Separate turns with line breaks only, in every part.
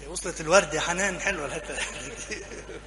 وصلت الورد يا حنان حلوه الحته دي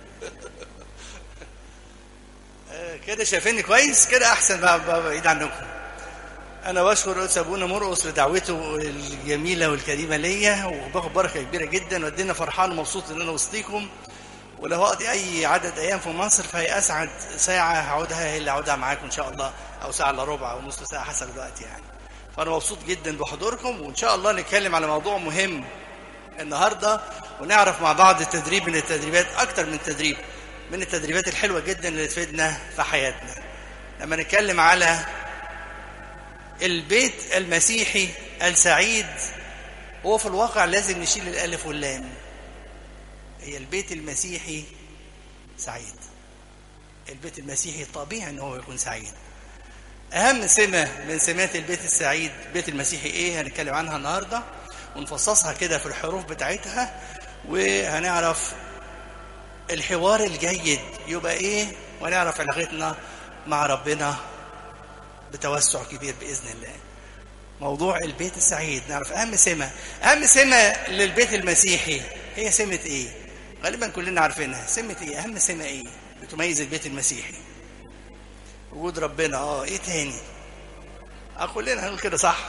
آه، كده شايفيني كويس كده احسن بقى بقى بعيد عنكم انا بشكر قدس ابونا مرقص لدعوته الجميله والكريمه ليا وباخد بركه كبيره جدا وادينا فرحان ومبسوط ان انا وسطيكم ولو اقضي اي عدد ايام في مصر فهي اسعد ساعه هقعدها هي اللي هقعدها معاكم ان شاء الله او ساعه الا ربع او نص ساعه حسب الوقت يعني فانا مبسوط جدا بحضوركم وان شاء الله نتكلم على موضوع مهم النهارده ونعرف مع بعض تدريب من التدريبات اكتر من تدريب من التدريبات الحلوه جدا اللي تفيدنا في حياتنا لما نتكلم على البيت المسيحي السعيد هو في الواقع لازم نشيل الالف واللام هي البيت المسيحي سعيد البيت المسيحي طبيعي ان هو يكون سعيد اهم سمه من سمات البيت السعيد البيت المسيحي ايه هنتكلم عنها النهارده ونفصصها كده في الحروف بتاعتها وهنعرف الحوار الجيد يبقى ايه ونعرف علاقتنا مع ربنا بتوسع كبير باذن الله موضوع البيت السعيد نعرف اهم سمه اهم سمه للبيت المسيحي هي سمه ايه غالبا كلنا عارفينها سمه ايه اهم سمه ايه بتميز البيت المسيحي وجود ربنا اه ايه تاني اه كلنا هنقول كده صح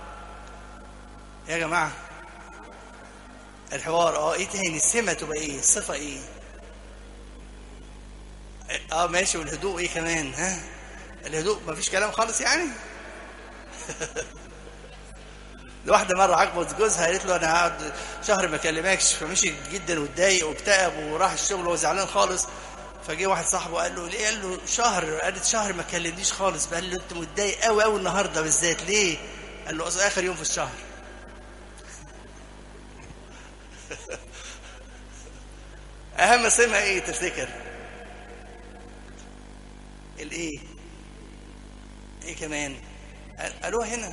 يا جماعه الحوار اه ايه تاني السمه تبقى ايه الصفه ايه اه ماشي والهدوء ايه كمان ها الهدوء مفيش كلام خالص يعني واحده مره عجبت جوزها قالت له انا هقعد شهر ما اكلمكش فمشي جدا واتضايق واكتئب وراح الشغل وهو زعلان خالص فجه واحد صاحبه قال له ليه قال له شهر قالت شهر ما كلمنيش خالص قال له انت متضايق قوي قوي النهارده بالذات ليه قال له اصل اخر يوم في الشهر اهم سمه ايه تفتكر الايه ايه كمان قالوها هنا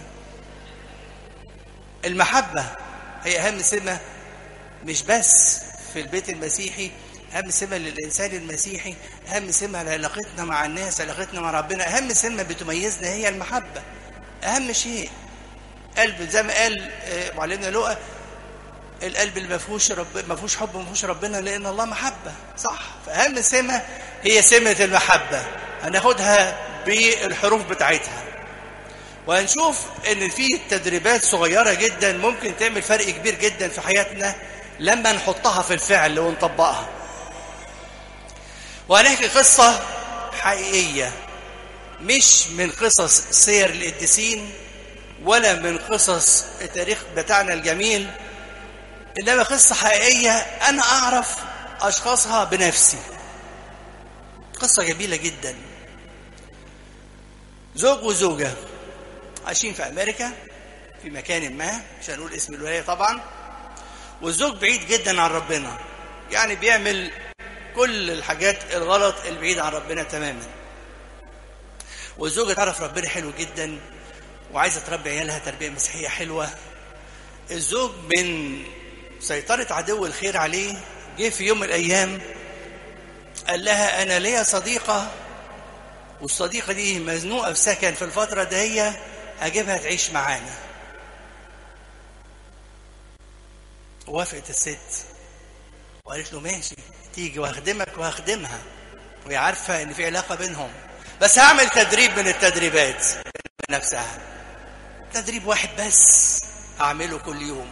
المحبة هي أهم سمة مش بس في البيت المسيحي أهم سمة للإنسان المسيحي أهم سمة لعلاقتنا مع الناس علاقتنا مع ربنا أهم سمة بتميزنا هي المحبة أهم شيء قلب زي ما قال معلمنا لؤى القلب اللي ما فيهوش رب ما فيهوش حب ما فيهوش ربنا لأن الله محبة صح فأهم سمة هي سمة المحبة هناخدها بالحروف بتاعتها وهنشوف ان في تدريبات صغيره جدا ممكن تعمل فرق كبير جدا في حياتنا لما نحطها في الفعل ونطبقها وهنحكي قصه حقيقيه مش من قصص سير القديسين ولا من قصص التاريخ بتاعنا الجميل انما قصه حقيقيه انا اعرف اشخاصها بنفسي قصه جميله جدا زوج وزوجه عايشين في امريكا في مكان ما مش هنقول اسم الولايه طبعا والزوج بعيد جدا عن ربنا يعني بيعمل كل الحاجات الغلط البعيد عن ربنا تماما والزوجه تعرف ربنا حلو جدا وعايزه تربي عيالها تربيه مسيحيه حلوه الزوج من سيطره عدو الخير عليه جه في يوم من الايام قال لها انا ليا صديقه والصديقه دي مزنوقه في سكن في الفتره دهيه اجيبها تعيش معانا وافقت الست وقالت له ماشي تيجي واخدمك واخدمها وهي عارفه ان في علاقه بينهم بس هعمل تدريب من التدريبات نفسها تدريب واحد بس هعمله كل يوم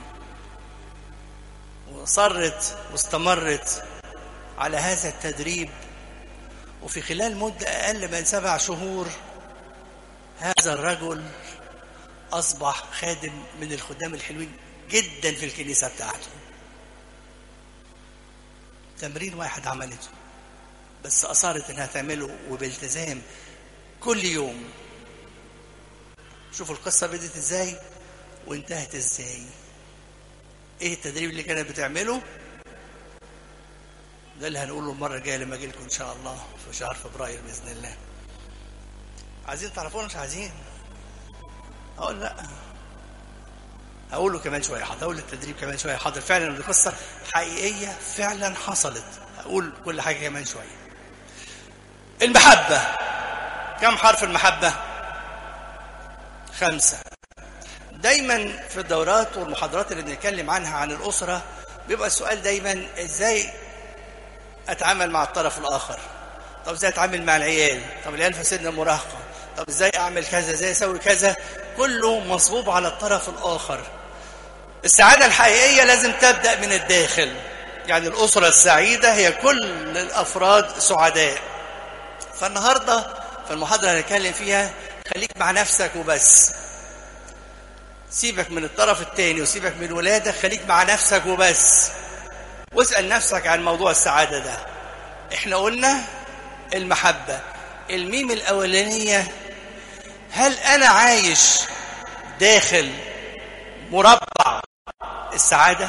وصرت واستمرت على هذا التدريب وفي خلال مدة أقل من سبع شهور هذا الرجل أصبح خادم من الخدام الحلوين جدا في الكنيسة بتاعته تمرين واحد عملته بس أصرت إنها تعمله وبالتزام كل يوم شوفوا القصة بدت إزاي وانتهت إزاي إيه التدريب اللي كانت بتعمله ده اللي هنقوله المرة الجاية لما أجي لكم إن شاء الله في شهر فبراير بإذن الله عايزين تعرفونا مش عايزين اقول لا هقوله كمان شويه حاضر هقول التدريب كمان شويه حاضر فعلا القصه حقيقيه فعلا حصلت هقول كل حاجه كمان شويه المحبه كم حرف المحبه خمسه دايما في الدورات والمحاضرات اللي بنتكلم عنها عن الاسره بيبقى السؤال دايما ازاي اتعامل مع الطرف الاخر طب ازاي اتعامل مع العيال طب العيال في سن المراهقه طب ازاي اعمل كذا ازاي اسوي كذا كله مصبوب على الطرف الاخر السعاده الحقيقيه لازم تبدا من الداخل يعني الاسره السعيده هي كل الافراد سعداء فالنهارده في المحاضره اللي هنتكلم فيها خليك مع نفسك وبس سيبك من الطرف الثاني وسيبك من ولادك خليك مع نفسك وبس واسال نفسك عن موضوع السعاده ده احنا قلنا المحبه الميم الاولانيه هل انا عايش داخل مربع السعاده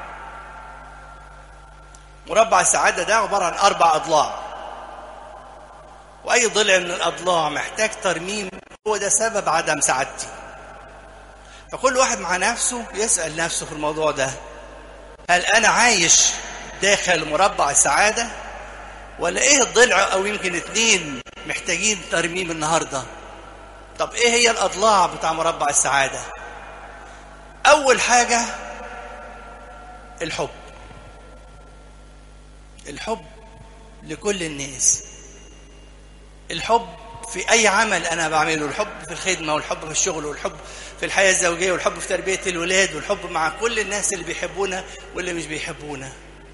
مربع السعاده ده عباره عن اربع اضلاع واي ضلع من الاضلاع محتاج ترميم هو ده سبب عدم سعادتي فكل واحد مع نفسه يسال نفسه في الموضوع ده هل انا عايش داخل مربع السعاده ولا ايه الضلع او يمكن اتنين محتاجين ترميم النهارده طب ايه هي الاضلاع بتاع مربع السعاده اول حاجه الحب الحب لكل الناس الحب في اي عمل انا بعمله الحب في الخدمه والحب في الشغل والحب في الحياه الزوجيه والحب في تربيه الولاد والحب مع كل الناس اللي بيحبونا واللي مش بيحبونا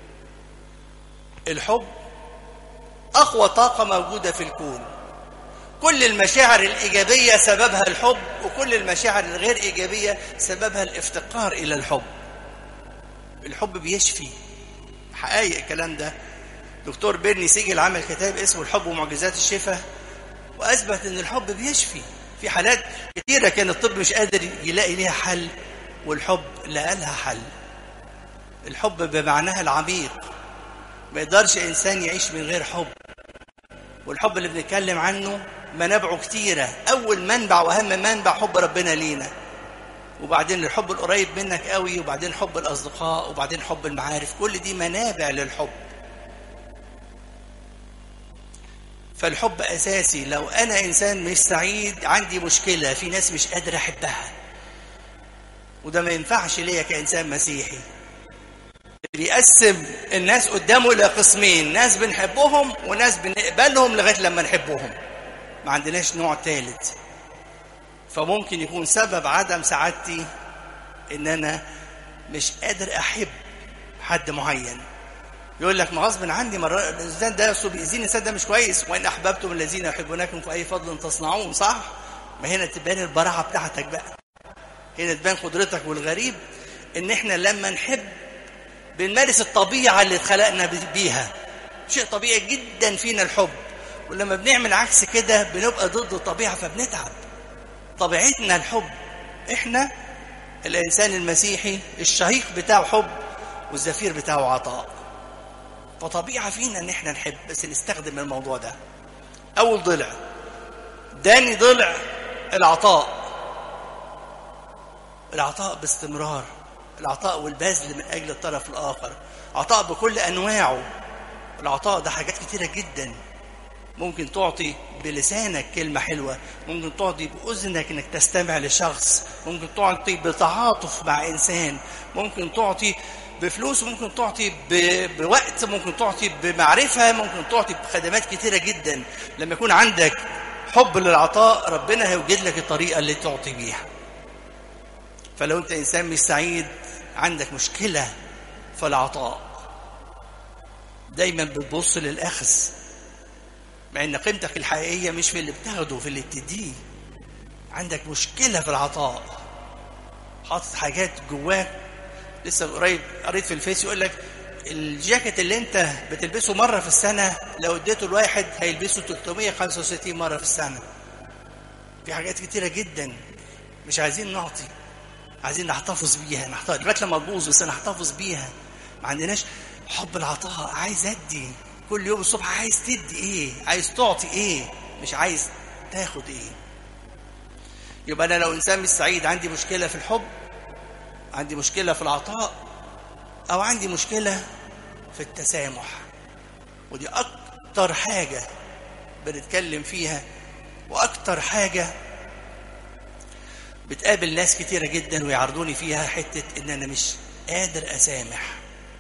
الحب اقوى طاقه موجوده في الكون كل المشاعر الايجابيه سببها الحب وكل المشاعر الغير ايجابيه سببها الافتقار الى الحب الحب بيشفي حقائق الكلام ده دكتور بيرني سيجل عمل كتاب اسمه الحب ومعجزات الشفاء واثبت ان الحب بيشفي في حالات كتيره كان الطب مش قادر يلاقي ليها حل والحب لقى لها حل الحب بمعناها العميق ما يقدرش انسان يعيش من غير حب والحب اللي بنتكلم عنه منابعه كتيره اول منبع واهم منبع حب ربنا لينا وبعدين الحب القريب منك قوي وبعدين حب الاصدقاء وبعدين حب المعارف كل دي منابع للحب فالحب اساسي لو انا انسان مش سعيد عندي مشكله في ناس مش قادر احبها وده ما ينفعش ليا كانسان مسيحي بيقسم الناس قدامه الى قسمين ناس بنحبهم وناس بنقبلهم لغايه لما نحبهم ما عندناش نوع ثالث فممكن يكون سبب عدم سعادتي ان انا مش قادر احب حد معين يقول لك ما غصب عني مرة الانسان ده اصله بيأذيني الانسان ده مش كويس وان احببتم الذين يحبونكم في اي فضل تصنعون صح؟ ما هنا تبان البراعه بتاعتك بقى هنا تبان قدرتك والغريب ان احنا لما نحب بنمارس الطبيعه اللي اتخلقنا بيها شيء طبيعي جدا فينا الحب ولما بنعمل عكس كده بنبقى ضد الطبيعه فبنتعب طبيعتنا الحب احنا الانسان المسيحي الشهيق بتاعه حب والزفير بتاعه عطاء فطبيعة فينا ان احنا نحب بس نستخدم الموضوع ده اول ضلع داني ضلع العطاء العطاء باستمرار العطاء والبذل من اجل الطرف الاخر عطاء بكل انواعه العطاء ده حاجات كتيرة جدا ممكن تعطي بلسانك كلمة حلوة ممكن تعطي بأذنك انك تستمع لشخص ممكن تعطي بتعاطف مع انسان ممكن تعطي بفلوس ممكن تعطي بوقت ممكن تعطي بمعرفة ممكن تعطي بخدمات كتيرة جدا لما يكون عندك حب للعطاء ربنا هيوجد لك الطريقة اللي تعطي بيها فلو انت انسان مش سعيد عندك مشكلة في العطاء دايما بتبص للأخذ مع ان قيمتك الحقيقية مش في اللي بتاخده في اللي بتديه عندك مشكلة في العطاء حاطط حاجات جواك لسه قريب قريت في الفيس يقول لك الجاكيت اللي انت بتلبسه مره في السنه لو اديته لواحد هيلبسه 365 مره في السنه في حاجات كتيره جدا مش عايزين نعطي عايزين نحتفظ بيها نحتفظ لغايه لما تبوظ بس نحتفظ بيها ما عندناش حب العطاء عايز ادي كل يوم الصبح عايز تدي ايه عايز تعطي ايه مش عايز تاخد ايه يبقى انا لو انسان مش سعيد عندي مشكله في الحب عندي مشكلة في العطاء أو عندي مشكلة في التسامح ودي أكتر حاجة بنتكلم فيها وأكتر حاجة بتقابل ناس كتيرة جدا ويعرضوني فيها حتة إن أنا مش قادر أسامح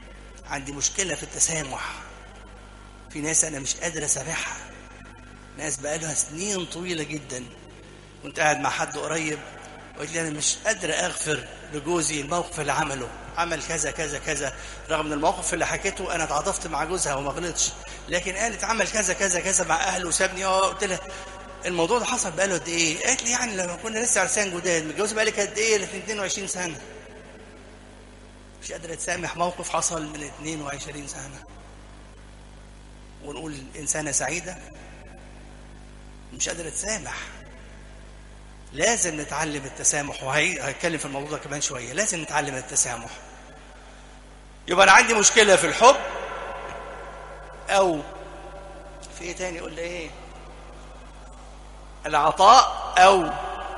عندي مشكلة في التسامح في ناس أنا مش قادر أسامحها ناس بقالها سنين طويلة جدا كنت قاعد مع حد قريب وقلت لي أنا مش قادر أغفر لجوزي الموقف اللي عمله عمل كذا كذا كذا رغم ان الموقف اللي حكيته انا اتعاطفت مع جوزها وما غلطش لكن قالت عمل كذا كذا كذا مع اهله وسابني قلت لها الموضوع ده حصل بقاله قد ايه؟ قالت لي يعني لما كنا لسه عرسان جداد متجوزه بقالي قد ايه؟ قالت 22 سنه مش قادره تسامح موقف حصل من 22 سنه ونقول انسانه سعيده مش قادره تسامح لازم نتعلم التسامح وهتكلم في الموضوع ده كمان شويه لازم نتعلم التسامح يبقى انا عندي مشكله في الحب او في ايه تاني قلنا ايه العطاء او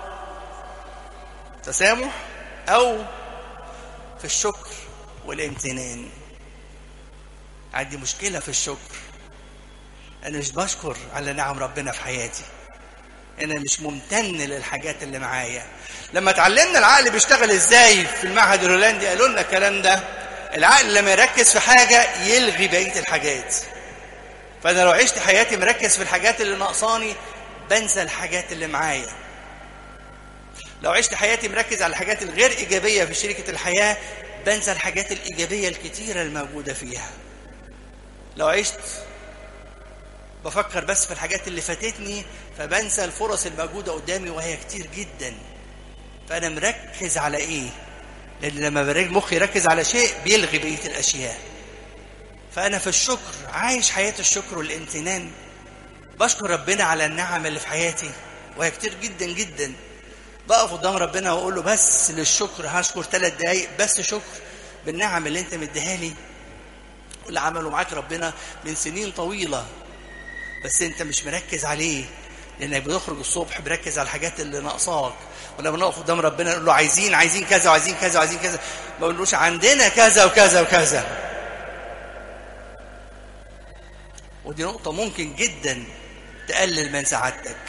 تسامح او في الشكر والامتنان عندي مشكله في الشكر انا مش بشكر على نعم ربنا في حياتي انا مش ممتن للحاجات اللي معايا لما اتعلمنا العقل بيشتغل ازاي في المعهد الهولندي قالوا لنا الكلام ده العقل لما يركز في حاجه يلغي بقيه الحاجات فانا لو عشت حياتي مركز في الحاجات اللي ناقصاني بنسى الحاجات اللي معايا لو عشت حياتي مركز على الحاجات الغير ايجابيه في شركه الحياه بنسى الحاجات الايجابيه الكتيره الموجوده فيها لو عشت بفكر بس في الحاجات اللي فاتتني فبنسى الفرص الموجوده قدامي وهي كتير جدا فانا مركز على ايه لان لما برج مخي يركز على شيء بيلغي بقيه الاشياء فانا في الشكر عايش حياه الشكر والامتنان بشكر ربنا على النعم اللي في حياتي وهي كتير جدا جدا بقف قدام ربنا واقول له بس للشكر هشكر ثلاث دقايق بس شكر بالنعم اللي انت مديها لي واللي عمله معاك ربنا من سنين طويله بس انت مش مركز عليه لانك بتخرج الصبح مركز على الحاجات اللي ناقصاك ولما نقف قدام ربنا نقول له عايزين عايزين كذا وعايزين كذا وعايزين كذا ما بنقولوش عندنا كذا وكذا وكذا ودي نقطة ممكن جدا تقلل من سعادتك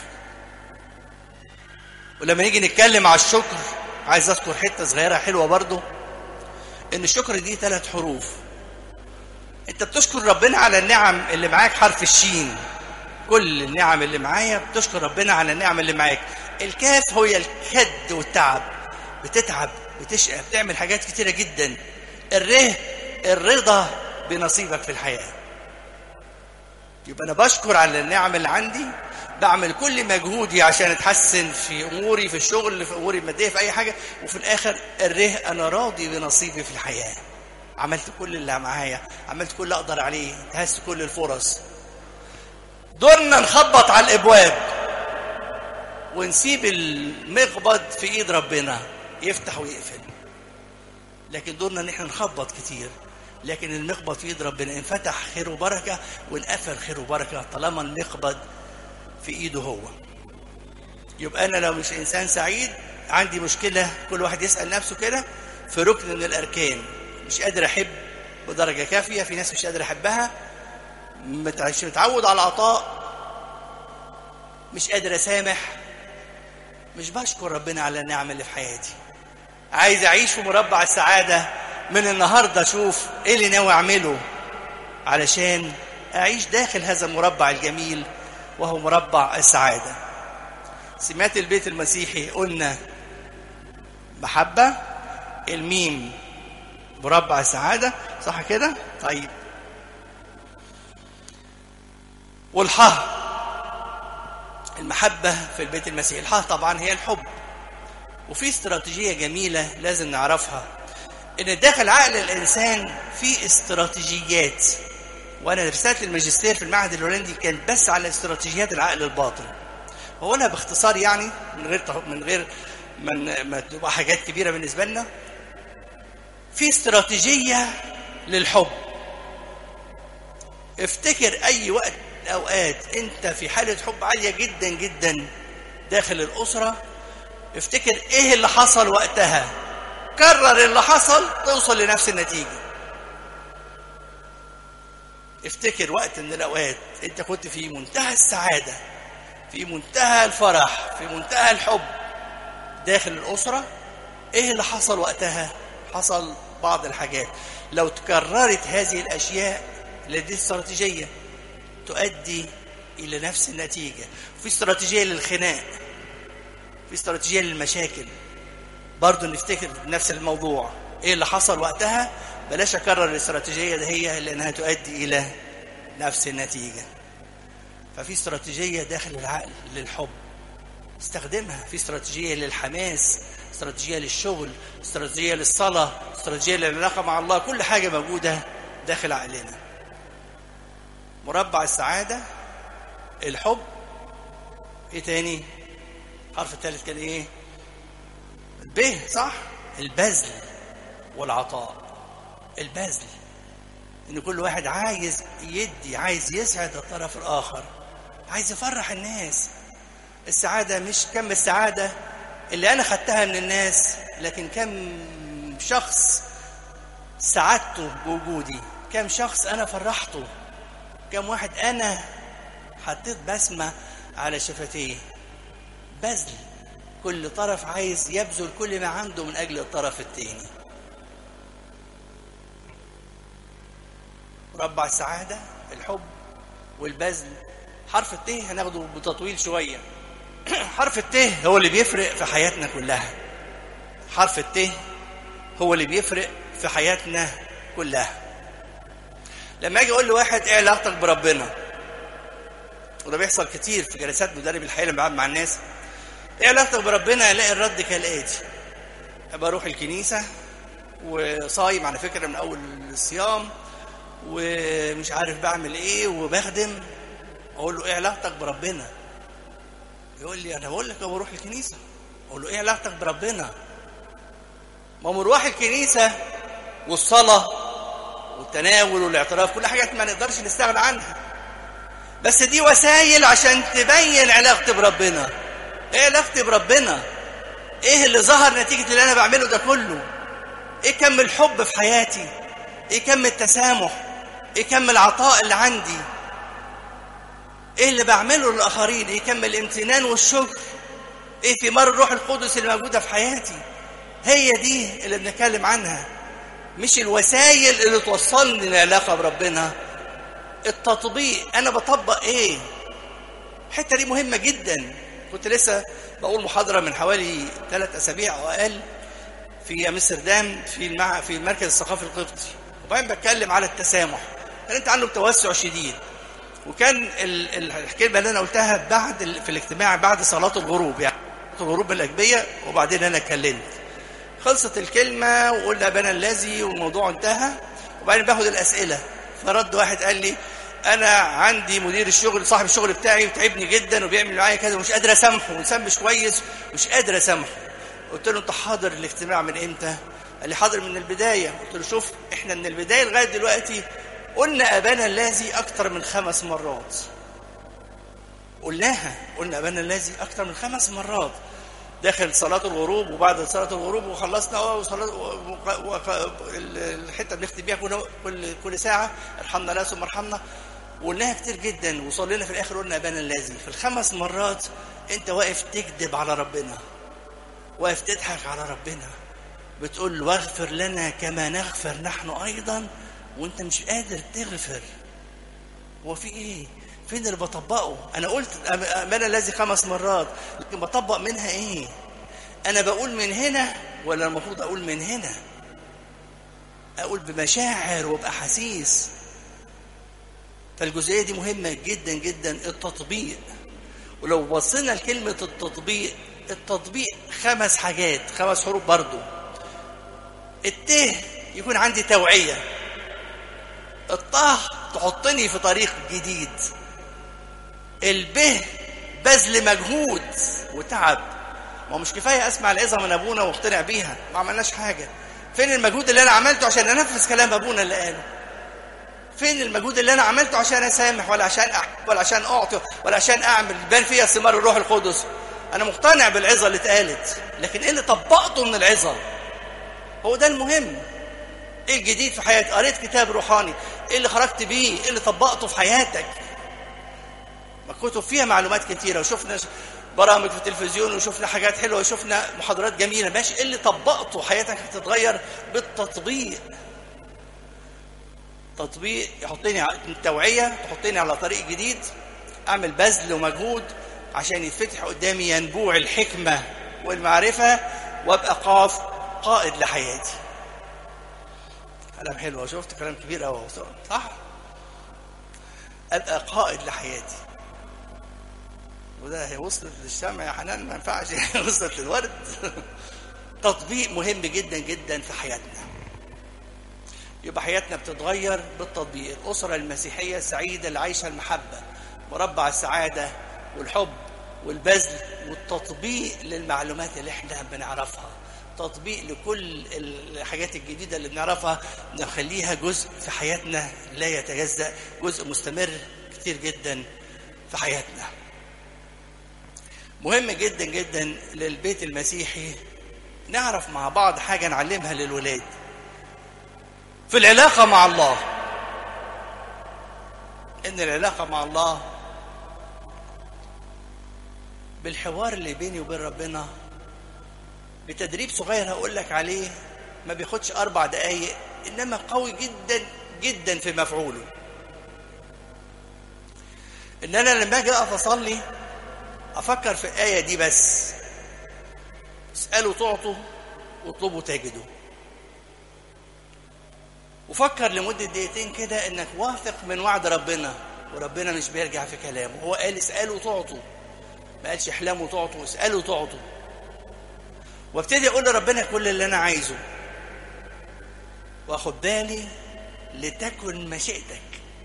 ولما نيجي نتكلم على الشكر عايز اذكر حتة صغيرة حلوة برضو ان الشكر دي ثلاث حروف انت بتشكر ربنا على النعم اللي معاك حرف الشين كل النعم اللي معايا بتشكر ربنا على النعم اللي معاك الكاف هي الكد والتعب بتتعب بتشقى بتعمل حاجات كتيرة جدا الره الرضا بنصيبك في الحياة يبقى أنا بشكر على النعم اللي عندي بعمل كل مجهودي عشان اتحسن في اموري في الشغل في اموري الماديه في اي حاجه وفي الاخر الره انا راضي بنصيبي في الحياه عملت كل اللي معايا عملت كل اللي اقدر عليه انتهزت كل الفرص دورنا نخبط على الابواب ونسيب المقبض في ايد ربنا يفتح ويقفل لكن دورنا ان احنا نخبط كتير لكن المقبض في ايد ربنا ان فتح خير وبركه وانقفل خير وبركه طالما المقبض في ايده هو يبقى انا لو مش انسان سعيد عندي مشكله كل واحد يسال نفسه كده في ركن من الاركان مش قادر احب بدرجه كافيه في ناس مش قادر احبها مش متعود على العطاء مش قادر اسامح مش بشكر ربنا على النعم اللي في حياتي عايز اعيش في مربع السعاده من النهارده اشوف ايه اللي ناوي اعمله علشان اعيش داخل هذا المربع الجميل وهو مربع السعاده سمات البيت المسيحي قلنا محبه الميم مربع السعاده صح كده طيب والحاء المحبة في البيت المسيحي الحاء طبعا هي الحب وفي استراتيجية جميلة لازم نعرفها ان داخل عقل الانسان في استراتيجيات وانا رسالة الماجستير في المعهد الهولندي كان بس على استراتيجيات العقل الباطن هو انا باختصار يعني من غير من غير من ما تبقى حاجات كبيرة بالنسبة لنا في استراتيجية للحب افتكر اي وقت اوقات انت في حاله حب عاليه جدا جدا داخل الاسره افتكر ايه اللي حصل وقتها كرر اللي حصل توصل لنفس النتيجه افتكر وقت من الاوقات انت كنت في منتهى السعاده في منتهى الفرح في منتهى الحب داخل الاسره ايه اللي حصل وقتها حصل بعض الحاجات لو تكررت هذه الاشياء لدي استراتيجيه تؤدي الى نفس النتيجه في استراتيجيه للخناق في استراتيجيه للمشاكل برضه نفتكر نفس الموضوع ايه اللي حصل وقتها بلاش اكرر الاستراتيجيه دي هي لانها تؤدي الى نفس النتيجه ففي استراتيجيه داخل العقل للحب استخدمها في استراتيجيه للحماس استراتيجيه للشغل استراتيجيه للصلاه استراتيجيه للعلاقه مع الله كل حاجه موجوده داخل عقلنا مربع السعاده الحب ايه تاني الحرف الثالث كان ايه ب صح البذل والعطاء البذل ان كل واحد عايز يدي عايز يسعد الطرف الاخر عايز يفرح الناس السعاده مش كم السعاده اللي انا خدتها من الناس لكن كم شخص سعدته بوجودي كم شخص انا فرحته كم واحد انا حطيت بسمه على شفتيه بذل كل طرف عايز يبذل كل ما عنده من اجل الطرف الثاني مربع السعاده الحب والبذل حرف الت هناخده بتطويل شويه حرف الت هو اللي بيفرق في حياتنا كلها حرف الت هو اللي بيفرق في حياتنا كلها لما اجي اقول لواحد ايه علاقتك بربنا وده بيحصل كتير في جلسات مدرب الحياه لما بقعد مع الناس ايه علاقتك بربنا الاقي الرد كالاتي بروح الكنيسه وصايم على فكره من اول الصيام ومش عارف بعمل ايه وبخدم اقول له ايه علاقتك بربنا يقول لي انا بقول لك انا بروح الكنيسه اقول له ايه علاقتك بربنا ما مروح الكنيسه والصلاه والتناول والاعتراف كل حاجات ما نقدرش نستغنى عنها بس دي وسائل عشان تبين علاقتي بربنا ايه علاقتي بربنا ايه اللي ظهر نتيجه اللي انا بعمله ده كله ايه كم الحب في حياتي ايه كم التسامح ايه كم العطاء اللي عندي ايه اللي بعمله للاخرين ايه كم الامتنان والشكر ايه ثمار الروح القدس اللي موجوده في حياتي هي دي اللي بنتكلم عنها مش الوسائل اللي توصلني لعلاقه بربنا التطبيق انا بطبق ايه الحته دي مهمه جدا كنت لسه بقول محاضره من حوالي ثلاث اسابيع او اقل في امستردام في المع... في المركز الثقافي القبطي وبعدين بتكلم على التسامح كان انت عنده توسع شديد وكان ال... ال- الكلمه اللي انا قلتها بعد ال... في الاجتماع بعد صلاه الغروب يعني صلاة الغروب الاجبيه وبعدين انا اتكلمت خلصت الكلمه وقلنا ابانا الذي والموضوع انتهى وبعدين باخد الاسئله فرد واحد قال لي انا عندي مدير الشغل صاحب الشغل بتاعي بتعبني جدا وبيعمل معايا كذا ومش قادر اسامحه وانسان مش كويس مش قادر اسامحه قلت له انت حاضر الاجتماع من امتى قال لي حاضر من البدايه قلت له شوف احنا من البدايه لغايه دلوقتي قلنا ابانا الذي اكتر من خمس مرات قلناها قلنا ابانا الذي اكتر من خمس مرات داخل صلاة الغروب وبعد صلاة الغروب وخلصنا اه وصلاة و- و- و- الحتة اللي بنختم بيها كل كل كل ساعة ارحمنا لا ثم ارحمنا وقلناها كتير جدا وصلينا في الآخر قلنا أبانا الذي في الخمس مرات أنت واقف تكذب على ربنا واقف تضحك على ربنا بتقول واغفر لنا كما نغفر نحن أيضا وأنت مش قادر تغفر هو في إيه؟ فين اللي بطبقه؟ أنا قلت أبانا الذي خمس مرات لكن بطبق منها إيه؟ أنا بقول من هنا ولا المفروض أقول من هنا؟ أقول بمشاعر وبأحاسيس فالجزئية دي مهمة جدا جدا التطبيق ولو بصينا لكلمة التطبيق التطبيق خمس حاجات خمس حروف برضو الت يكون عندي توعية الطه تحطني في طريق جديد الب بذل مجهود وتعب ما هو مش كفاية أسمع العظة من أبونا واقتنع بيها ما عملناش حاجة فين المجهود اللي أنا عملته عشان أنفذ كلام أبونا اللي قاله فين المجهود اللي انا عملته عشان اسامح ولا عشان احب ولا عشان اعطي ولا عشان اعمل يبان فيها ثمار الروح القدس انا مقتنع بالعظه اللي اتقالت لكن ايه اللي طبقته من العظه هو ده المهم ايه الجديد في حياتي قريت كتاب روحاني ايه اللي خرجت بيه ايه اللي طبقته في حياتك ما كتب فيها معلومات كتيره وشفنا برامج في التلفزيون وشفنا حاجات حلوه وشفنا محاضرات جميله ماشي إيه اللي طبقته حياتك هتتغير بالتطبيق تطبيق يحطني على التوعيه تحطني على طريق جديد اعمل بذل ومجهود عشان يتفتح قدامي ينبوع الحكمه والمعرفه وابقى قاف قائد لحياتي كلام حلو شفت كلام كبير قوي صح ابقى قائد لحياتي وده هي وصلت للشمع يا حنان ما ينفعش وصلت للورد تطبيق مهم جدا جدا في حياتنا يبقى حياتنا بتتغير بالتطبيق الأسرة المسيحية السعيدة اللي عايشة المحبة مربع السعادة والحب والبذل والتطبيق للمعلومات اللي احنا بنعرفها تطبيق لكل الحاجات الجديدة اللي بنعرفها نخليها جزء في حياتنا لا يتجزأ جزء مستمر كتير جدا في حياتنا مهم جدا جدا للبيت المسيحي نعرف مع بعض حاجة نعلمها للولاد في العلاقة مع الله إن العلاقة مع الله بالحوار اللي بيني وبين ربنا بتدريب صغير هقول لك عليه ما بياخدش أربع دقايق إنما قوي جدا جدا في مفعوله إن أنا لما أجي أقف أصلي أفكر في الآية دي بس اسألوا تعطوا واطلبوا تجدوا وفكر لمدة دقيقتين كده إنك واثق من وعد ربنا وربنا مش بيرجع في كلامه هو قال اسألوا تعطوا ما قالش احلموا تعطوا اسألوا تعطوا وابتدي اقول لربنا كل اللي انا عايزه واخد بالي لتكن مشيئتك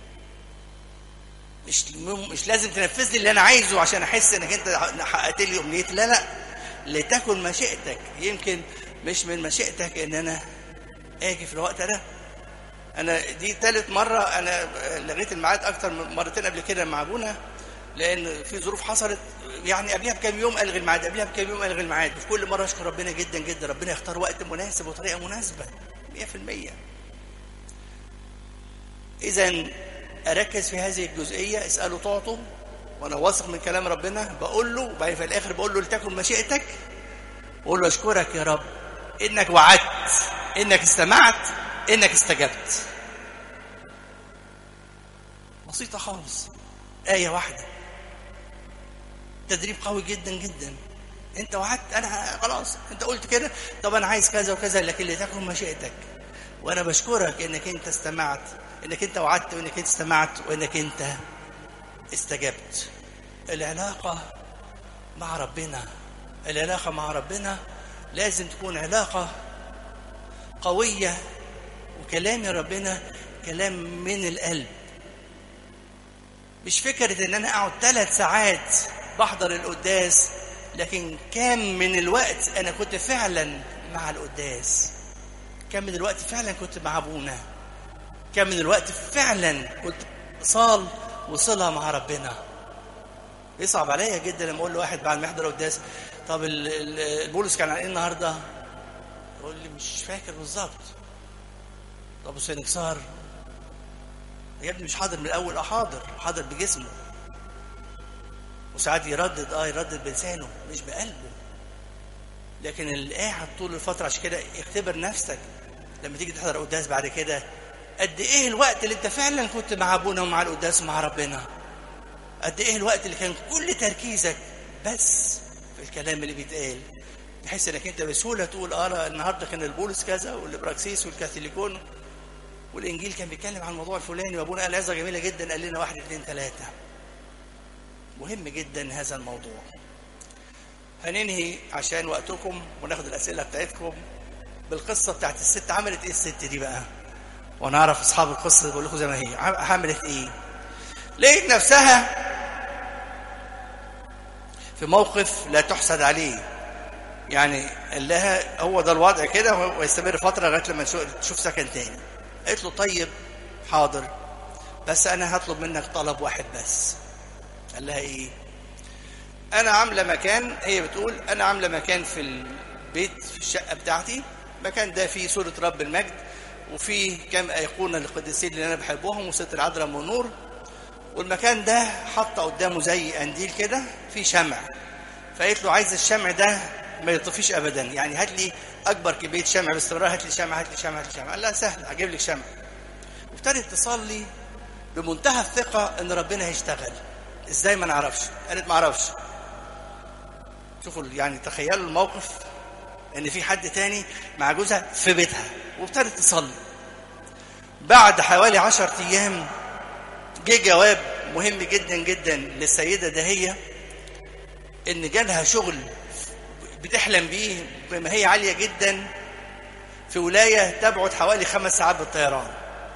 مش مش لازم تنفذ لي اللي انا عايزه عشان احس انك انت حققت لي امنيتي لا لا لتكن مشيئتك يمكن مش من مشيئتك ان انا اجي في الوقت ده انا دي ثالث مره انا لغيت الميعاد اكتر من مرتين قبل كده مع ابونا لان في ظروف حصلت يعني قبلها بكام يوم الغي الميعاد قبلها بكام يوم الغي الميعاد في كل مره اشكر ربنا جدا جدا ربنا يختار وقت مناسب وطريقه مناسبه 100% اذا اركز في هذه الجزئيه اسالوا تعطوا وانا واثق من كلام ربنا بقول له وبعدين في الاخر بقول له لتكن مشيئتك بقول له اشكرك يا رب انك وعدت انك استمعت انك استجبت بسيطه خالص ايه واحده تدريب قوي جدا جدا انت وعدت انا خلاص انت قلت كده طب انا عايز كذا وكذا لكن لتكن مشيئتك وانا بشكرك انك انت استمعت انك انت وعدت وانك انت استمعت وانك انت استجبت العلاقه مع ربنا العلاقه مع ربنا لازم تكون علاقه قويه وكلام ربنا كلام من القلب مش فكره ان انا اقعد ثلاث ساعات بحضر القداس لكن كام من الوقت انا كنت فعلا مع القداس كم من الوقت فعلا كنت مع ابونا كم من الوقت فعلا كنت صال وصلة مع ربنا يصعب عليا جدا لما اقول لواحد بعد ما يحضر القداس طب البولس كان عن ايه النهارده يقول لي مش فاكر بالظبط طب وسنكسار يا ابني مش حاضر من الاول اه حاضر حاضر بجسمه وساعات يردد اه يردد بلسانه مش بقلبه لكن اللي قاعد طول الفتره عشان كده اختبر نفسك لما تيجي تحضر قداس بعد كده قد ايه الوقت اللي انت فعلا كنت مع ابونا ومع القداس ومع ربنا قد ايه الوقت اللي كان كل تركيزك بس في الكلام اللي بيتقال بحيث انك انت بسهوله تقول اه النهارده كان البولس كذا والابراكسيس والكاثوليكون والانجيل كان بيتكلم عن الموضوع الفلاني وابونا قال عظه جميله جدا قال لنا واحد اثنين ثلاثه مهم جدا هذا الموضوع هننهي عشان وقتكم وناخد الاسئله بتاعتكم بالقصه بتاعت الست عملت ايه الست دي بقى وانا اعرف اصحاب القصه بقول لكم زي ما هي عملت ايه لقيت نفسها في موقف لا تحسد عليه يعني قال لها هو ده الوضع كده ويستمر فتره لغايه لما تشوف سكن تاني قالت له طيب حاضر بس انا هطلب منك طلب واحد بس قال لها ايه انا عامله مكان هي بتقول انا عامله مكان في البيت في الشقه بتاعتي المكان ده فيه صوره رب المجد وفيه كام ايقونه للقديسين اللي انا بحبهم وست العذراء والنور والمكان ده حاطه قدامه زي قنديل كده فيه شمع فقالت له عايز الشمع ده ما يطفيش ابدا يعني هات لي اكبر كميه شمع باستمرار هات لي شمع هات لي شمع هات لي شمع قال لها سهل هجيب لك شمع وابتدت تصلي بمنتهى الثقه ان ربنا هيشتغل ازاي ما نعرفش قالت ما اعرفش شوفوا يعني تخيلوا الموقف ان في حد تاني مع جوزها في بيتها وابتدت تصلي بعد حوالي عشر ايام جه جواب مهم جدا جدا للسيده دهيه ان جالها شغل بتحلم بيه بما هي عاليه جدا في ولايه تبعد حوالي خمس ساعات بالطيران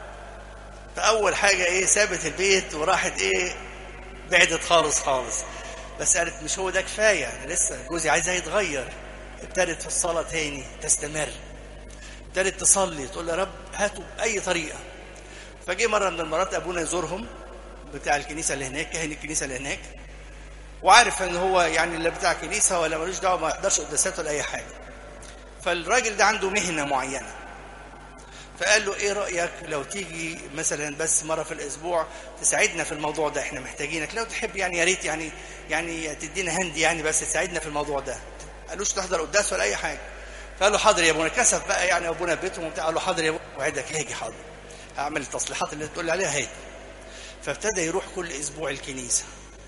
فاول حاجه ايه سابت البيت وراحت ايه بعدت خالص خالص بس قالت مش هو ده كفايه انا لسه جوزي عايزها يتغير ابتدت في الصلاه تاني تستمر ابتدت تصلي تقول يا رب هاتوا باي طريقه فجه مره من المرات ابونا يزورهم بتاع الكنيسه اللي هناك كاهن الكنيسه اللي هناك وعارف ان هو يعني اللي بتاع كنيسه ولا ملوش دعوه ما يقدرش قداسات ولا اي حاجه فالراجل ده عنده مهنه معينه فقال له ايه رايك لو تيجي مثلا بس مره في الاسبوع تساعدنا في الموضوع ده احنا محتاجينك لو تحب يعني يا ريت يعني يعني تدينا هند يعني بس تساعدنا في الموضوع ده قالوش تحضر قداس ولا اي حاجه فقال له حاضر يا ابونا كسف بقى يعني ابونا بيتهم وبتاع قال له حاضر يا ابونا وعدك هاجي حاضر هعمل التصليحات اللي تقول لي عليها هاجي فابتدى يروح كل اسبوع الكنيسه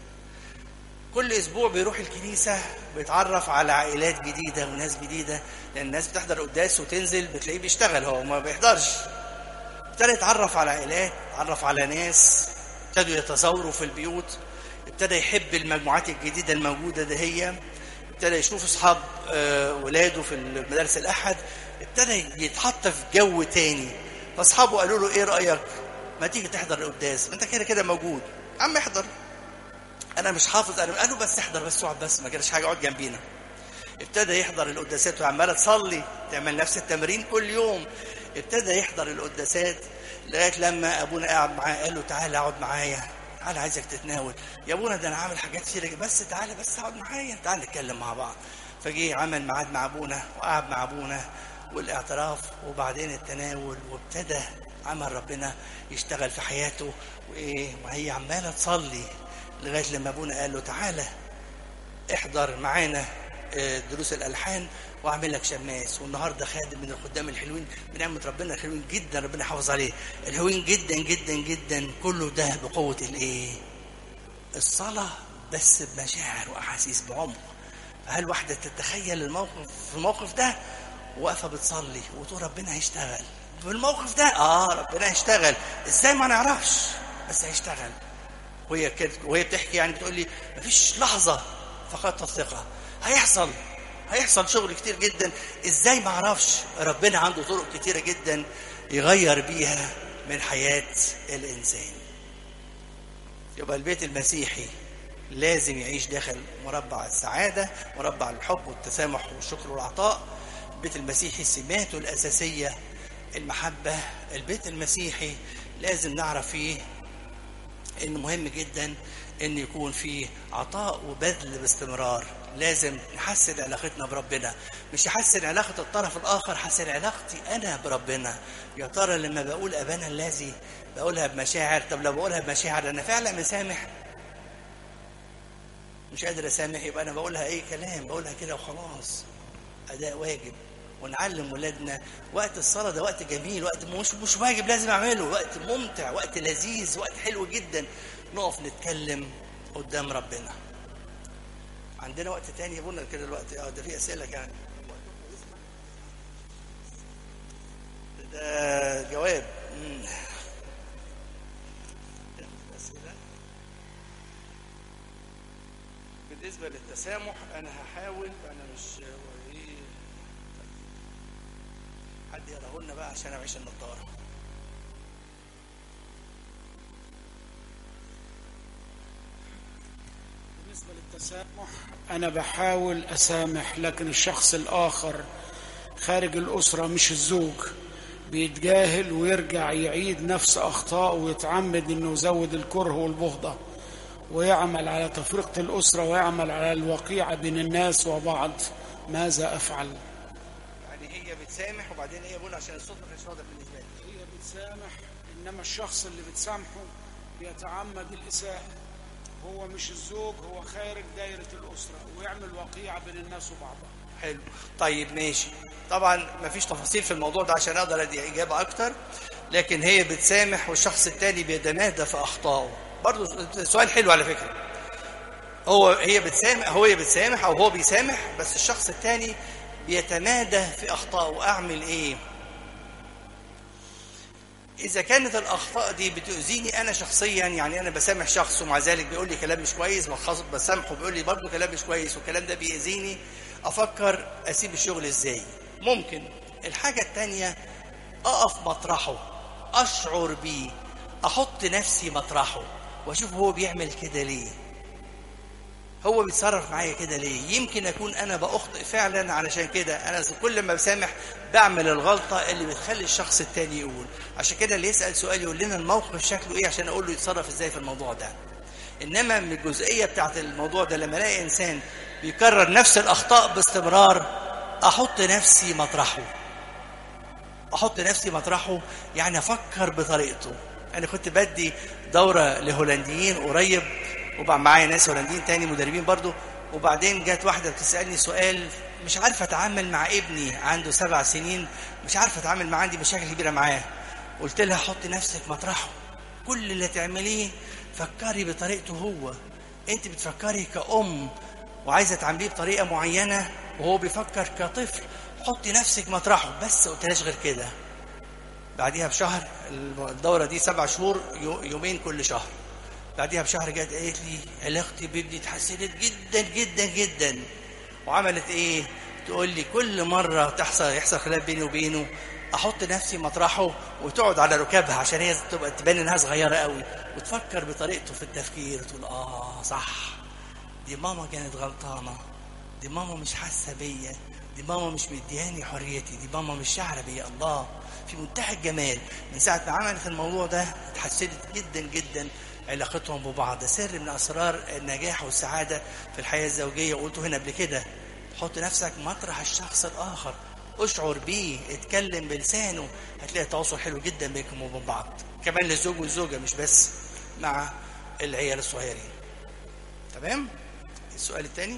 كل اسبوع بيروح الكنيسه بيتعرف على عائلات جديده وناس جديده لان الناس بتحضر قداس وتنزل بتلاقيه بيشتغل هو ما بيحضرش ابتدى يتعرف على عائلات يتعرف على ناس ابتدوا يتزاوروا في البيوت ابتدى يحب المجموعات الجديده الموجوده ده هي ابتدى يشوف اصحاب آه، ولاده في المدارس الاحد ابتدى يتحط في جو تاني فاصحابه قالوا له ايه رايك ما تيجي تحضر القداس ما انت كده كده موجود عم احضر انا مش حافظ انا قالوا بس احضر بس اقعد بس ما جالش حاجه اقعد جنبينا ابتدى يحضر القداسات وعماله تصلي تعمل نفس التمرين كل يوم ابتدى يحضر القداسات لغايه لما ابونا قاعد معاه قال له تعالى اقعد معايا تعالى عايزك تتناول يا ابونا ده انا عامل حاجات كتيره بس تعالى بس اقعد معايا تعالى نتكلم مع بعض فجه عمل ميعاد مع ابونا وقعد مع ابونا والاعتراف وبعدين التناول وابتدى عمل ربنا يشتغل في حياته وايه وهي عماله تصلي لغايه لما ابونا قال له تعالى احضر معانا آه، دروس الالحان واعمل لك شماس والنهارده خادم من الخدام الحلوين بنعمه ربنا الحلوين جدا ربنا يحافظ عليه الحلوين جدا جدا جدا كله ده بقوه الايه الصلاه بس بمشاعر واحاسيس بعمق هل واحده تتخيل الموقف في الموقف ده واقفه بتصلي وتقول ربنا هيشتغل في الموقف ده اه ربنا هيشتغل ازاي ما نعرفش بس هيشتغل وهي كده وهي بتحكي يعني بتقول لي مفيش لحظه فقدت الثقه هيحصل هيحصل شغل كتير جدا ازاي ما اعرفش ربنا عنده طرق كتيره جدا يغير بيها من حياه الانسان يبقى البيت المسيحي لازم يعيش داخل مربع السعاده مربع الحب والتسامح والشكر والعطاء البيت المسيحي سماته الاساسيه المحبه البيت المسيحي لازم نعرف فيه ان مهم جدا ان يكون في عطاء وبذل باستمرار لازم نحسن علاقتنا بربنا مش احسن علاقه الطرف الاخر حسن علاقتي انا بربنا يا ترى لما بقول ابانا الذي بقولها بمشاعر طب لو بقولها بمشاعر انا فعلا مسامح مش قادر اسامح يبقى انا بقولها اي كلام بقولها كده وخلاص اداء واجب ونعلم ولادنا وقت الصلاة ده وقت جميل وقت مش مش واجب لازم أعمله وقت ممتع وقت لذيذ وقت حلو جدا نقف نتكلم قدام ربنا عندنا وقت تاني يا ابونا كده الوقت اه ده في أسئلة كمان ده جواب مم. أسئلة بالنسبة للتسامح أنا هحاول أنا مش هو إيه حد يقراه لنا بقى عشان أعيش النضارة
بالنسبة للتسامح أنا بحاول أسامح لكن الشخص الآخر خارج الأسرة مش الزوج بيتجاهل ويرجع يعيد نفس أخطائه ويتعمد إنه يزود الكره والبغضة ويعمل على تفرقة الأسرة ويعمل على الوقيعة بين الناس وبعض ماذا أفعل؟
يعني هي بتسامح وبعدين هي بقول عشان الصوت ما كانش واضح بالنسبة لي
هي بتسامح إنما الشخص اللي بتسامحه بيتعمد الإساءة هو مش الزوج هو خارج دايرة الأسرة ويعمل وقيعة بين الناس وبعضها
حلو طيب ماشي طبعا مفيش تفاصيل في الموضوع ده عشان اقدر ادي اجابه اكتر لكن هي بتسامح والشخص التاني بيتمادى في اخطائه برضه سؤال حلو على فكره هو هي بتسامح هو هي بتسامح او هو بيسامح بس الشخص التاني بيتمادى في اخطائه اعمل ايه إذا كانت الأخطاء دي بتؤذيني أنا شخصيا يعني أنا بسامح شخص ومع ذلك بيقول لي كلام مش كويس بخاص بسامحه بيقول لي برضه كلام مش كويس والكلام ده بيأذيني أفكر أسيب الشغل إزاي ممكن الحاجة التانية أقف مطرحه أشعر بيه أحط نفسي مطرحه وأشوف هو بيعمل كده ليه هو بيتصرف معايا كده ليه يمكن اكون انا باخطئ فعلا علشان كده انا كل ما بسامح بعمل الغلطه اللي بتخلي الشخص التاني يقول عشان كده اللي يسال سؤال يقول لنا الموقف شكله ايه عشان اقول له يتصرف ازاي في الموضوع ده انما من الجزئيه بتاعت الموضوع ده لما الاقي انسان بيكرر نفس الاخطاء باستمرار احط نفسي مطرحه احط نفسي مطرحه يعني افكر بطريقته انا كنت بدي دوره لهولنديين قريب وبقى معايا ناس هولنديين تاني مدربين برضو وبعدين جت واحدة بتسألني سؤال مش عارفة أتعامل مع ابني عنده سبع سنين مش عارفة أتعامل معاه عندي مشاكل كبيرة معاه قلت لها حطي نفسك مطرحه كل اللي تعمليه فكري بطريقته هو أنت بتفكري كأم وعايزة تعمليه بطريقة معينة وهو بيفكر كطفل حطي نفسك مطرحه بس قلتلاش غير كده بعديها بشهر الدورة دي سبع شهور يومين كل شهر بعديها بشهر جت قالت لي علاقتي بابني اتحسنت جدا جدا جدا وعملت ايه تقول لي كل مره تحصل يحصل خلاف بيني وبينه احط نفسي مطرحه وتقعد على ركابها عشان هي تبقى تبان انها صغيره قوي وتفكر بطريقته في التفكير تقول اه صح دي ماما كانت غلطانه دي ماما مش حاسه بيا دي ماما مش مدياني حريتي دي ماما مش شاعره بيا الله في منتهى الجمال من ساعه ما عملت الموضوع ده اتحسنت جدا جدا علاقتهم ببعض ده سر من اسرار النجاح والسعاده في الحياه الزوجيه وقلته هنا قبل كده حط نفسك مطرح الشخص الاخر اشعر بيه اتكلم بلسانه هتلاقي تواصل حلو جدا بينكم وبين بعض كمان للزوج والزوجه مش بس مع العيال الصغيرين تمام السؤال الثاني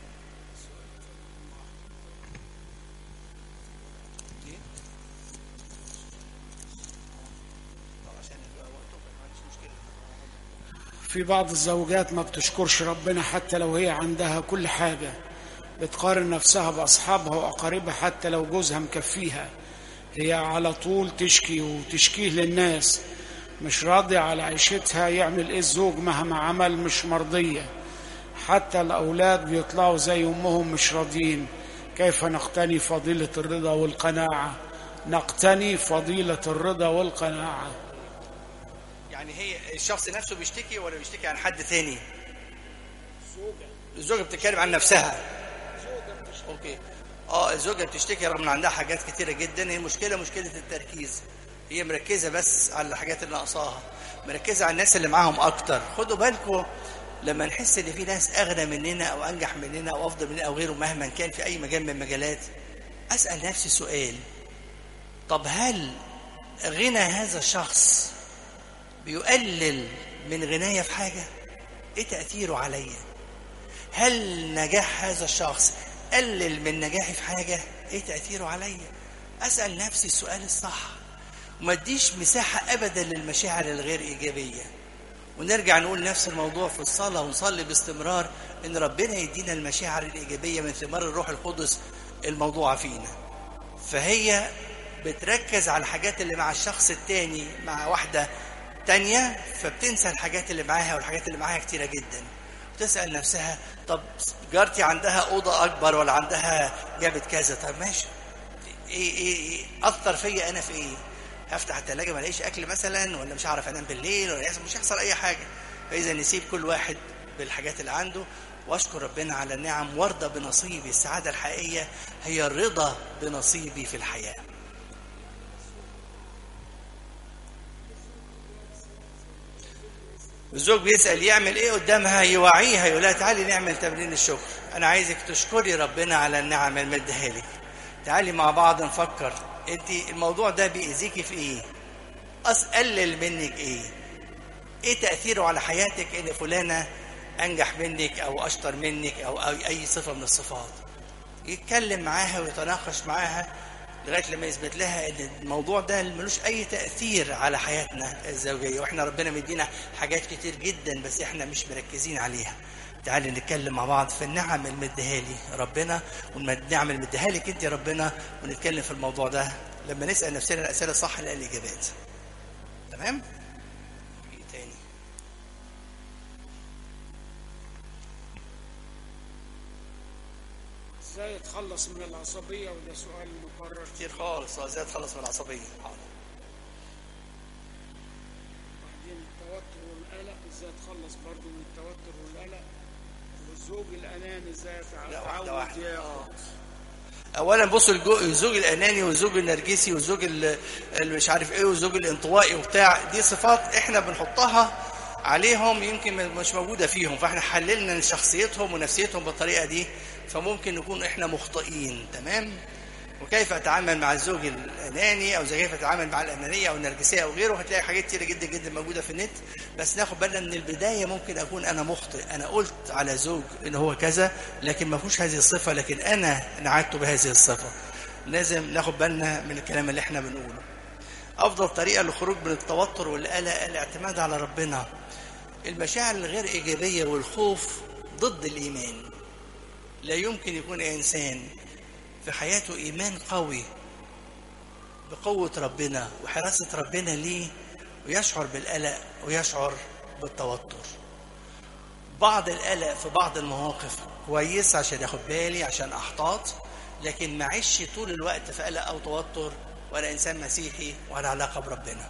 في بعض الزوجات ما بتشكرش ربنا حتى لو هي عندها كل حاجة بتقارن نفسها بأصحابها وأقاربها حتى لو جوزها مكفيها هي على طول تشكي وتشكيه للناس مش راضية على عيشتها يعمل ايه الزوج مهما عمل مش مرضية حتى الأولاد بيطلعوا زي أمهم مش راضيين كيف نقتني فضيلة الرضا والقناعة نقتني فضيلة الرضا والقناعة
يعني هي الشخص نفسه بيشتكي ولا بيشتكي عن حد ثاني
زوجة
الزوجة بتتكلم عن نفسها
زوجة بتشتكي
اوكي اه الزوجة بتشتكي رغم ان عندها حاجات كتيرة جدا هي المشكلة مشكلة التركيز هي مركزة بس على الحاجات اللي ناقصاها مركزة على الناس اللي معاهم اكتر خدوا بالكم لما نحس ان في ناس اغنى مننا او انجح مننا او افضل مننا او غيره مهما كان في اي مجال من المجالات اسال نفسي سؤال طب هل غنى هذا الشخص بيقلل من غناية في حاجة ايه تأثيره عليا هل نجاح هذا الشخص قلل من نجاحي في حاجة ايه تأثيره عليا اسأل نفسي السؤال الصح وما اديش مساحة ابدا للمشاعر الغير ايجابية ونرجع نقول نفس الموضوع في الصلاة ونصلي باستمرار ان ربنا يدينا المشاعر الايجابية من ثمار الروح القدس الموضوعة فينا فهي بتركز على الحاجات اللي مع الشخص التاني مع واحدة تانية فبتنسى الحاجات اللي معاها والحاجات اللي معاها كتيرة جدا وتسأل نفسها طب جارتي عندها أوضة أكبر ولا عندها جابت كذا طب ماشي إيه إيه إيه أثر فيا أنا في إيه هفتح التلاجة ما الاقيش أكل مثلا ولا مش هعرف أنام بالليل ولا يحصل مش هيحصل أي حاجة فإذا نسيب كل واحد بالحاجات اللي عنده واشكر ربنا على النعم وارضى بنصيبي السعادة الحقيقية هي الرضا بنصيبي في الحياة الزوج بيسأل يعمل ايه قدامها يوعيها يقول لها تعالي نعمل تمرين الشكر انا عايزك تشكري ربنا على النعم اللي مديها لك تعالي مع بعض نفكر انت الموضوع ده بيأذيكي في ايه أقلل منك ايه ايه تأثيره على حياتك ان فلانة انجح منك او اشطر منك او أو اي صفه من الصفات يتكلم معاها ويتناقش معاها لغايه لما يثبت لها ان الموضوع ده ملوش اي تاثير على حياتنا الزوجيه واحنا ربنا مدينا حاجات كتير جدا بس احنا مش مركزين عليها تعالي نتكلم مع بعض في النعم اللي مديها لي ربنا والنعم اللي مديها لك انت ربنا ونتكلم في الموضوع ده لما نسال نفسنا الاسئله الصح نلاقي الاجابات تمام ايه تاني
ازاي اتخلص من العصبية وده سؤال مكرر
كتير خالص ازاي اتخلص من العصبيه حاضر
بعدين التوتر والقلق ازاي اتخلص برضو من التوتر والقلق والزوج الاناني ازاي
لا، واحدة
اتعود
واحدة.
ياخد
اولا بصوا الجو- الزوج الاناني والزوج النرجسي والزوج ال- اللي مش عارف ايه والزوج الانطوائي وبتاع دي صفات احنا بنحطها عليهم يمكن م- مش موجوده فيهم فاحنا حللنا شخصيتهم ونفسيتهم بالطريقه دي فممكن نكون احنا مخطئين تمام وكيف اتعامل مع الزوج الاناني او زي كيف اتعامل مع الانانيه او النرجسيه او غيره هتلاقي حاجات كتيره جدا جدا موجوده في النت بس ناخد بالنا من البدايه ممكن اكون انا مخطئ انا قلت على زوج ان هو كذا لكن ما فيهوش هذه الصفه لكن انا نعته بهذه الصفه لازم ناخد بالنا من الكلام اللي احنا بنقوله افضل طريقه للخروج من التوتر والقلق الاعتماد على ربنا المشاعر الغير ايجابيه والخوف ضد الايمان لا يمكن يكون انسان في حياته ايمان قوي بقوه ربنا وحراسه ربنا ليه ويشعر بالقلق ويشعر بالتوتر بعض القلق في بعض المواقف كويس عشان اخد بالي عشان احتاط لكن ما عيش طول الوقت في قلق او توتر وانا انسان مسيحي وعلى علاقه بربنا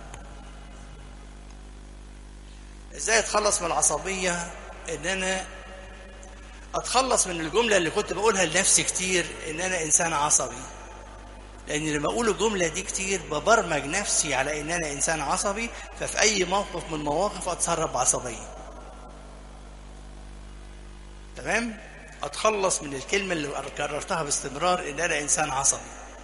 ازاي اتخلص من العصبيه ان انا اتخلص من الجمله اللي كنت بقولها لنفسي كتير ان انا انسان عصبي لان لما اقول الجمله دي كتير ببرمج نفسي على ان انا انسان عصبي ففي اي موقف من المواقف اتصرف بعصبيه تمام اتخلص من الكلمه اللي كررتها باستمرار ان انا انسان عصبي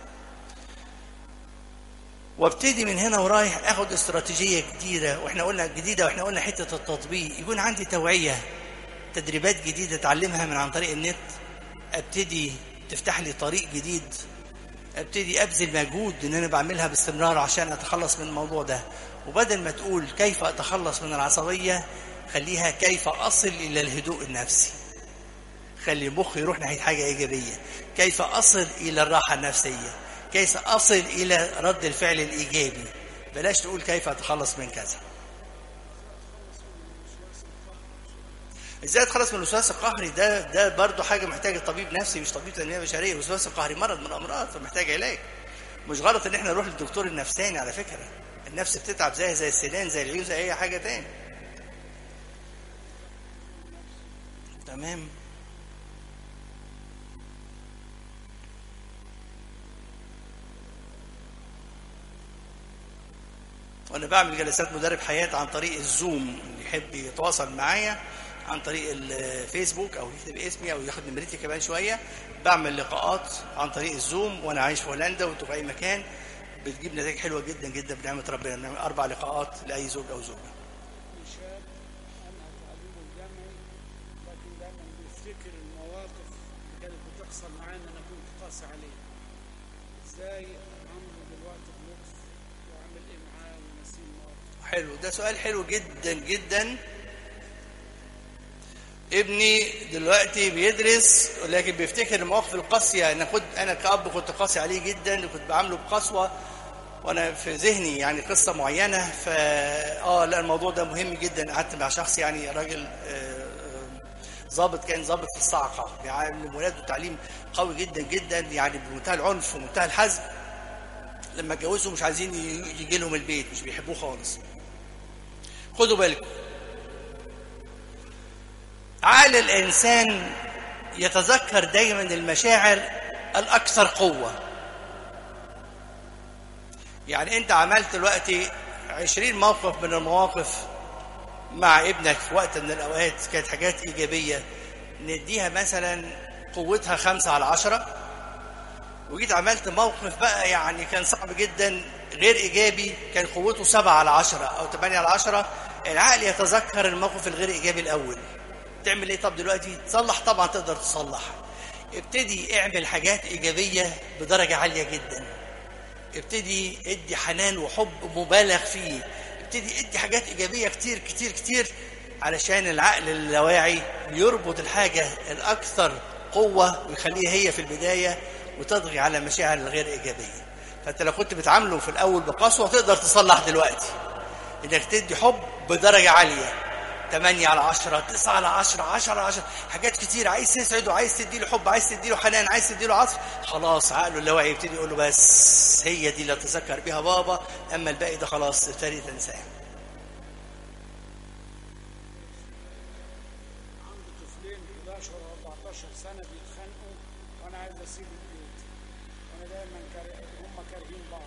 وابتدي من هنا ورايح اخد استراتيجيه جديده واحنا قلنا جديده واحنا قلنا حته التطبيق يكون عندي توعيه تدريبات جديده اتعلمها من عن طريق النت ابتدي تفتح لي طريق جديد ابتدي ابذل مجهود ان انا بعملها باستمرار عشان اتخلص من الموضوع ده وبدل ما تقول كيف اتخلص من العصبيه خليها كيف اصل الى الهدوء النفسي خلي المخ يروح ناحيه حاجه ايجابيه كيف اصل الى الراحه النفسيه كيف اصل الى رد الفعل الايجابي بلاش تقول كيف اتخلص من كذا ازاي اتخلص من الوسواس القهري ده ده برضه حاجه محتاجه طبيب نفسي مش طبيب تنميه بشريه الوسواس القهري مرض من الامراض فمحتاج علاج مش غلط ان احنا نروح للدكتور النفساني على فكره النفس بتتعب زي زي السنان زي العيون زي اي حاجه تاني تمام وانا بعمل جلسات مدرب حياه عن طريق الزوم اللي يحب يتواصل معايا عن طريق الفيسبوك او يكتب اسمي او ياخد نمرتي كمان شويه بعمل لقاءات عن طريق الزوم وانا عايش في هولندا وانتوا في اي مكان بتجيب نتائج حلوه جدا جدا بنعمه ربنا بنعمل اربع لقاءات لاي زوج او زوجه
شاب انا تعليمه الجامعي لكن دايما بيفتكر المواقف اللي كانت بتحصل معاه ان انا كنت قاسي عليه ازاي اعامله دلوقتي بلطف واعمل ايه معاه ونسيه المواقف
حلو ده سؤال حلو جدا جدا ابني دلوقتي بيدرس ولكن بيفتكر المواقف القاسيه انا كنت انا كاب كنت قاسي عليه جدا وكنت بعامله بقسوه وانا في ذهني يعني قصه معينه ف اه لا الموضوع ده مهم جدا قعدت مع شخص يعني راجل آه، آه، ضابط كان ضابط في الصاعقه بيعلم ولاده تعليم قوي جدا جدا يعني بمنتهى العنف ومنتهى الحزم لما اتجوزوا مش عايزين ي- يجي لهم البيت مش بيحبوه خالص خدوا بالكم عقل الانسان يتذكر دايما المشاعر الاكثر قوه يعني انت عملت دلوقتي عشرين موقف من المواقف مع ابنك في وقت من الاوقات كانت حاجات ايجابيه نديها مثلا قوتها خمسة على عشرة وجيت عملت موقف بقى يعني كان صعب جدا غير ايجابي كان قوته سبعة على عشرة او ثمانية على عشرة العقل يتذكر الموقف الغير ايجابي الاول تعمل ايه طب دلوقتي تصلح طبعا تقدر تصلح ابتدي اعمل حاجات ايجابيه بدرجه عاليه جدا ابتدي ادي حنان وحب مبالغ فيه ابتدي ادي حاجات ايجابيه كتير كتير كتير علشان العقل اللاواعي يربط الحاجه الاكثر قوه ويخليها هي في البدايه وتطغي على المشاعر الغير ايجابيه فانت لو كنت بتعامله في الاول بقسوه تقدر تصلح دلوقتي انك تدي حب بدرجه عاليه 8 على 10 9 على 10 10 على 10 حاجات كتير عايز تسعده عايز تدي له حب عايز تدي له حنان عايز تدي له عطف خلاص عقله اللاواعي يبتدي يقول له بس هي دي اللي اتذكر بيها بابا اما الباقي ده خلاص ابتدي تنساه
عندي طفلين 11 و 14 سنه بيتخانقوا وانا عايز اسيب البيت وانا دايما كاره هم كارهين بعض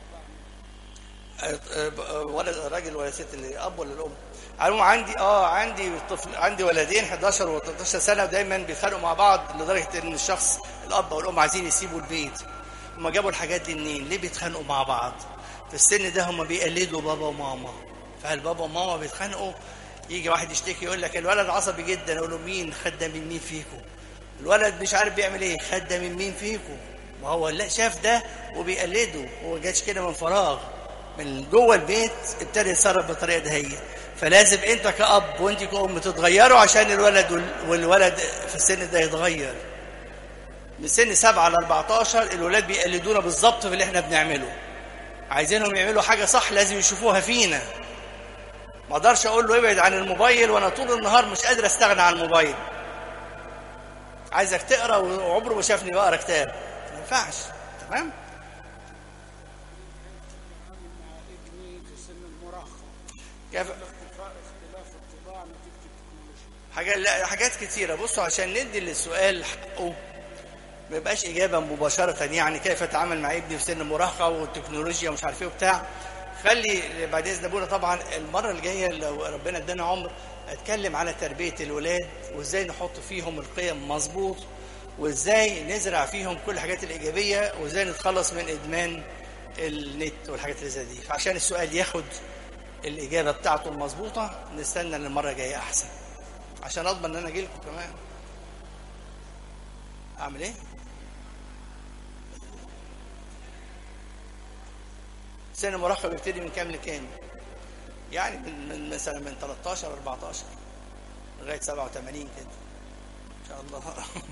ولد راجل ولا ست اللي اب ولا الام علوم عندي اه عندي طفل عندي ولدين 11 و13 سنه ودايما بيتخانقوا مع بعض لدرجه ان الشخص الاب والام عايزين يسيبوا البيت هم جابوا الحاجات دي منين ليه بيتخانقوا مع بعض في السن ده هم بيقلدوا بابا وماما فالبابا وماما بيتخانقوا يجي واحد يشتكي يقول لك الولد عصبي جدا اقول له مين خد ده من مين فيكم الولد مش عارف بيعمل ايه خد ده من مين فيكم ما هو لا شاف ده وبيقلده هو جاتش كده من فراغ من جوه البيت ابتدى يتصرف بالطريقه ده هي فلازم انت كأب وانت كأم تتغيروا عشان الولد وال- والولد في السن ده يتغير من سن 7 ل 14 الولاد بيقلدونا بالظبط في اللي احنا بنعمله عايزينهم يعملوا حاجه صح لازم يشوفوها فينا ما اقدرش اقول له ابعد عن الموبايل وانا طول النهار مش قادر استغنى عن الموبايل عايزك تقرا وعمره ما شافني بقرا كتاب ما ينفعش تمام
مع ابني في سن المراهقه
كيف
اختفاء اختلاف الطباع نتيجه التكنولوجيا
حاجات لا حاجات كتيرة بصوا عشان ندي للسؤال حقه ما يبقاش إجابة مباشرة يعني كيف أتعامل مع ابني في سن المراهقة والتكنولوجيا ومش عارف إيه وبتاع خلي بعد إذن أبونا طبعا المرة الجاية لو ربنا ادانا عمر أتكلم على تربية الولاد وإزاي نحط فيهم القيم مظبوط وإزاي نزرع فيهم كل الحاجات الإيجابية وإزاي نتخلص من إدمان النت والحاجات اللي زي دي فعشان السؤال ياخد الإجابة بتاعته المظبوطة نستنى للمرة الجاية أحسن عشان اضمن ان انا اجي لكم كمان اعمل ايه سن المراهقه بيبتدي من كام لكام يعني من, من مثلا من 13 14 لغايه 87 كده ان شاء الله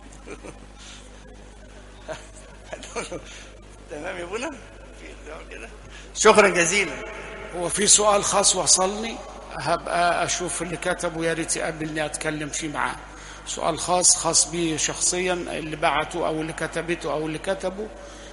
تمام يا ابونا في اختيار كده شكرا جزيلا
هو في سؤال خاص وصلني هبقى اشوف اللي كتبه يا ريت يقابلني اتكلم فيه معاه سؤال خاص خاص بي شخصيا اللي بعته او اللي كتبته او اللي كتبه